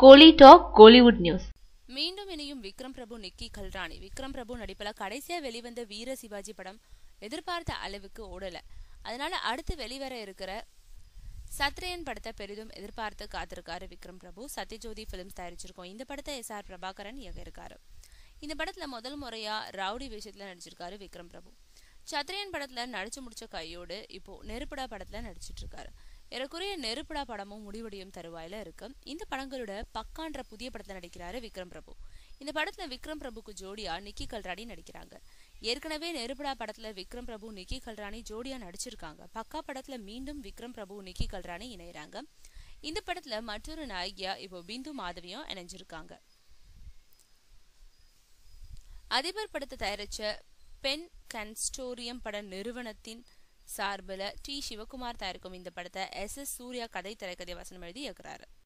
கோலி talk Kollywood news மீண்டும் இணையும் விக்ரம் பிரபு நிக்கி கல்ராணி விக்ரம் பிரபு நடிப்புல கடைசியா வெளிவந்த வீர சிவாஜி படம் எதிர்பார்த்த அளவுக்கு ஓடல அதனால அடுத்து வெளிவர இருக்கிற சத்ரியன் படத்தை பெரிதும் எதிர்பார்த்து காத்திருக்காரு விக்ரம் பிரபு சத்யஜோதி பிலிம்ஸ் தயாரிச்சிருக்கோம் இந்த படத்தை எஸ் ஆர் பிரபாகரன் இயக்க இருக்காரு இந்த படத்துல முதல் முறையா ரவுடி வேஷத்துல நடிச்சிருக்காரு விக்ரம் பிரபு சத்ரியன் படத்துல நடிச்சு முடிச்ச கையோடு இப்போ நெருப்புடா படத்துல நடிச்சிட்டு இருக்காரு ஏறக்குறைய நெருப்புடா படமும் முடிவடையும் தருவாயில இருக்கு இந்த படங்களோட பக்கான்ற புதிய படத்துல நடிக்கிறாரு விக்ரம் பிரபு இந்த படத்துல விக்ரம் பிரபுக்கு ஜோடியா நிக்கி கல்ராணி நடிக்கிறாங்க ஏற்கனவே நெருப்புடா படத்துல விக்ரம் பிரபு நிக்கி கல்ராணி ஜோடியா நடிச்சிருக்காங்க பக்கா படத்துல மீண்டும் விக்ரம் பிரபு நிக்கி கல்ராணி இணையறாங்க இந்த படத்துல மற்றொரு நாயகியா இப்போ பிந்து மாதவியும் இணைஞ்சிருக்காங்க அதிபர் படத்தை தயாரிச்ச பென் கன்ஸ்டோரியம் பட நிறுவனத்தின் சார்பில் டி சிவகுமார் தயாரிக்கும் இந்த படத்தை எஸ் எஸ் சூர்யா கதை திரைக்கதை வசனம் எழுதி இயக்குறாரு